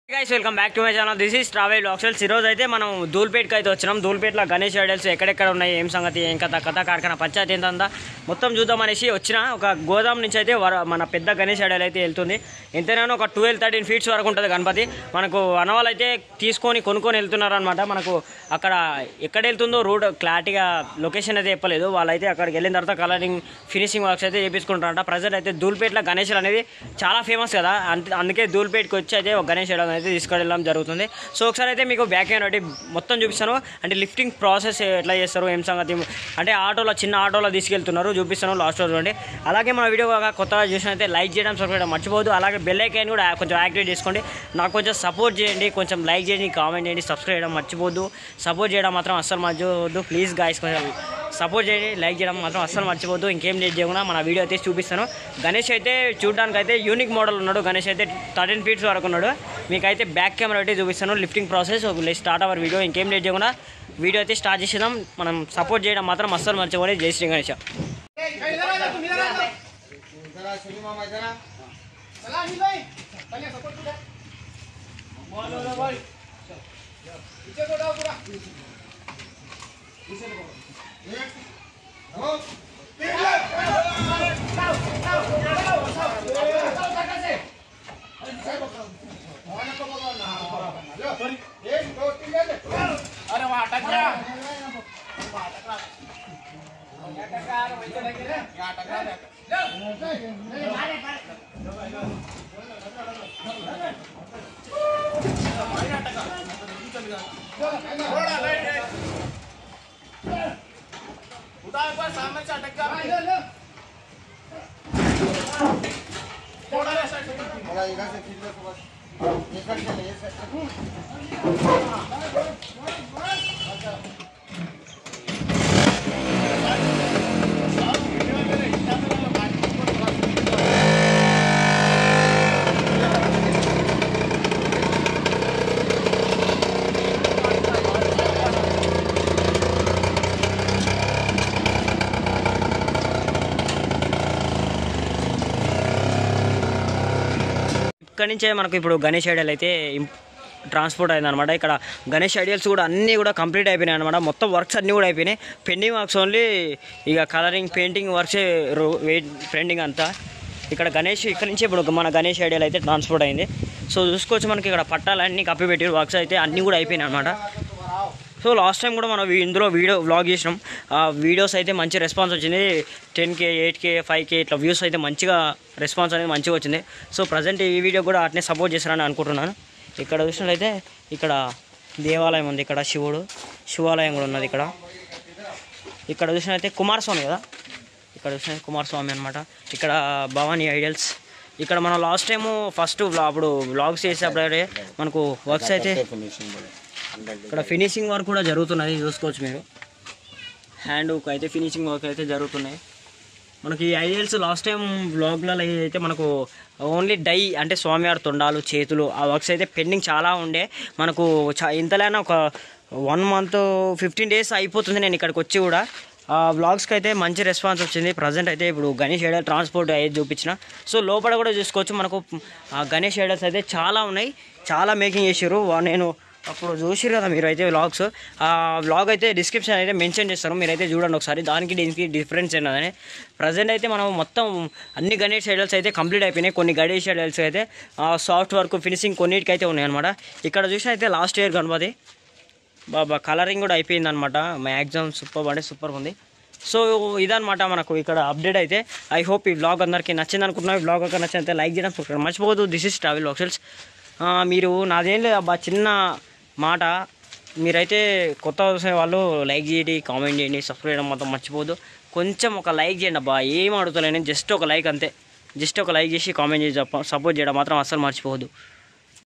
guys welcome back to my channel this is travel లాక్సెల్స్ ఈరోజు అయితే మనం ధూల్పేట్కి అయితే వచ్చినాం ధూల్పేట్లో గణేష్ ఐడల్స్ ఎక్కడెక్కడ ఉన్నాయి ఏం సంగతి ఏం కథ కథ కార్ఖానా పంచాయతీ ఏంతంతా మొత్తం చూద్దాం అనేసి వచ్చిన ఒక గోదాం నుంచి అయితే వర- మన పెద్ద గణేష్ ఐడల్ అయితే వెళ్తుంది ఎంతైనా ఒక ట్వెల్వ్ థర్టీన్ ఫీట్స్ వరకు ఉంటుంది గణపతి మనకు అనవాళ్ళు అయితే తీసుకొని కొనుక్కొని వెళ్తున్నారు అనమాట మనకు అక్కడ ఎక్కడ వెళ్తుందో రోడ్ క్లారిటీగా లొకేషన్ అయితే చెప్పలేదు వాళ్ళైతే అక్కడికి వెళ్ళిన తర్వాత కలరింగ్ ఫినిషింగ్ వర్క్స్ అయితే చేపించుకుంటారంట ప్రజెంట్ అయితే ధూల్పేట్లో గణేష్ అనేది చాలా ఫేమస్ కదా అంత- అందుకే ధూల్పేట్కి వచ్చి అయితే ఒక గణేష్ ఐడల్ అయితే తీసుకెళ్ళడం జరుగుతుంది సో ఒకసారి అయితే మీకు బ్యాక్ ఎండ్ ఒకటి మొత్తం చూపిస్తాను అంటే లిఫ్టింగ్ ప్రాసెస్ ఎట్లా చేస్తారు ఏం సంగతి అంటే ఆటోలో చిన్న ఆటోలో తీసుకెళ్తున్నారు చూపిస్తాను లాస్ట్ రోజు చూడండి అలాగే మన వీడియో కాక కొత్తగా చూసినైతే లైక్ చేయడం సబ్స్క్రైబ్ చేయడం మర్చిపోవద్దు అలాగే బెల్ ఐకాన్ కూడా కొంచెం యాక్టివేట్ చేసుకోండి నాకు కొంచెం సపోర్ట్ చేయండి కొంచెం లైక్ చేయండి కామెంట్ చేయండి సబ్స్క్రైబ్ చేయడం మర్చిపోవద్దు సపోర్ట్ చేయడం మాత్రం అస్సలు మర్చిపోవద్దు ప్లీజ్ గాయస్ కొంచెం సపోర్ట్ చేయండి లైక్ చేయడం మాత్రం అస్సలు మర్చిపోవద్దు ఇంకేం లేట్ చేయకుండా మన వీడియో అయితే చూపిస్తాను గణేష్ అయితే చూడడానికి అయితే యూనిక్ మోడల్ ఉన్నాడు గణేష్ అయితే థర్టీన్ ఫీట్స్ వరకు ఉన్నాడు మీకైతే బ్యాక్ కెమెరా అయితే చూపిస్తాను lifting process start our video ఇంకేం లేట్ చేయకుండా వీడియో అయితే స్టార్ట్ చేసేద్దాం మనం సపోర్ట్ చేయడం మాత్రం అస్సలు మర్చిపోండి జై శ్రీ గణేష్ जरा सुनी मामा जरा अरे वहाँ अटक गया उठा एक बार सामने से अटक गया थोड़ा सा साइड से थोड़ा इधर से खींच लो तो बस ये साइड चले ये साइड ఇక్కడ నుంచే మనకు ఇప్పుడు గణేష్ ఐడియల్ అయితే ఇం- ట్రాన్స్పోర్ట్ అయిందనమాట ఇక్కడ గణేష్ ఐడియల్స్ కూడా అన్నీ కూడా కంప్లీట్ అయిపోయినాయి అనమాట మొత్తం వర్క్స్ అన్నీ కూడా అయిపోయినాయి పెండింగ్ వర్క్స్ ఓన్లీ ఇక కలరింగ్ పెయింటింగ్ వర్క్సే వెయిట్ పెండింగ్ అంతా ఇక్కడ గణేష్ ఇక్కడ నుంచి ఇప్పుడు మన గణేష్ ఐడియల్ అయితే ట్రాన్స్పోర్ట్ అయింది సో చూసుకోవచ్చు మనకి ఇక్కడ పట్టాలన్నీ కప్పి పెట్టి వర్క్స్ అయితే అన్నీ కూడా అయిపోయినాయి అనమాట సో లాస్ట్ టైం కూడా మనం వీ- ఇందులో వీడియో వ్లాగ్ చేసినాం ఆ వీడియోస్ అయితే మంచి రెస్పాన్స్ వచ్చింది ten K eight K five K ఇట్లా వ్యూస్ అయితే మంచిగా రెస్పాన్స్ అనేది మంచిగా వచ్చింది సో ప్రజెంట్ ఈ వీడియో కూడా అట్నే సపోర్ట్ చేస్తారని అనుకుంటున్నాను ఇక్కడ చూసినట్లయితే ఇక్కడ దేవాలయం ఉంది ఇక్కడ శివుడు శివాలయం కూడా ఉన్నది ఇక్కడ ఇక్కడ చూసినట్లయితే కుమారస్వామి కదా ఇక్కడ చూసిన కుమారస్వామి అనమాట ఇక్కడ భవానీ ఐడల్స్ ఇక్కడ మనం లాస్ట్ టైము ఫస్ట్ అప్పుడు వ్లాగ్స్ చేసేటప్పుడు మనకు వర్క్స్ అయితే ఇక్కడ ఫినిషింగ్ వర్క్ కూడా జరుగుతున్నది చూసుకోవచ్చు మీరు హ్యాండ్ అయితే ఫినిషింగ్ వర్క్ అయితే జరుగుతున్నాయి మనకి ఈ ఐడియల్స్ లాస్ట్ టైం బ్లాగ్లలో అయితే మనకు ఓన్లీ డై అంటే స్వామివారి తొండాలు చేతులు ఆ వర్క్స్ అయితే పెండింగ్ చాలా ఉండే మనకు చా ఇంతలైనా ఒక వన్ మంత్ ఫిఫ్టీన్ డేస్ అయిపోతుంది నేను ఇక్కడికి వచ్చి కూడా ఆ బ్లాగ్స్కి అయితే మంచి రెస్పాన్స్ వచ్చింది ప్రజెంట్ అయితే ఇప్పుడు గణేష్ ఐడల్ ట్రాన్స్పోర్ట్ అయ్యేది చూపించిన సో లోపల కూడా చూసుకోవచ్చు మనకు ఆ గణేష్ ఐడల్స్ అయితే చాలా ఉన్నాయి చాలా మేకింగ్ చేసారు నేను అప్పుడు చూసిరు కదా మీరు అయితే వ్లాగ్స్ ఆ వ్లాగ్ అయితే డిస్క్రిప్షన్ అయితే మెన్షన్ చేస్తారు మీరైతే చూడండి ఒకసారి దానికి దీనికి డిఫరెన్స్ ఏంటని ప్రజెంట్ అయితే మనం మొత్తం అన్ని గణేష్ ఐడల్స్ అయితే కంప్లీట్ అయిపోయినాయి కొన్ని గణేష్ ఐడల్స్ అయితే సాఫ్ట్ వర్క్ ఫినిషింగ్ కొన్నిటికి అయితే ఉన్నాయి అనమాట ఇక్కడ చూసిన అయితే last year Ganapati Baba colouring కూడా అయిపోయింది అనమాట మ్యాక్సిమం సూపర్ అంటే సూపర్ ఉంది సో ఇదనమాట మనకు ఇక్కడ అప్డేట్ అయితే ఐ హోప్ ఈ బ్లాగ్ అందరికీ నచ్చింది అనుకుంటున్నా ఈ బ్లాగ్ ఒక నచ్చితే లైక్ చేయడం subscribe మర్చిపోవద్దు దిస్ ఇస్ ట్రావెల్ లాక్సెల్స్ మీరు నాదేం లేదు అబ్బా చిన్న మాట మీరైతే కొత్త చూసే వాళ్ళు లైక్ చేయండి కామెంట్ చేయండి సబ్స్క్రైబ్ చేయడం మొత్తం మర్చిపోవద్దు కొంచెం ఒక లైక్ చేయండి అబ్బా ఏం అడుగుతలేను జస్ట్ ఒక లైక్ అంతే జస్ట్ ఒక లైక్ చేసి కామెంట్ చేసి సపోర్ట్ చేయడం మాత్రం అస్సలు మర్చిపోవద్దు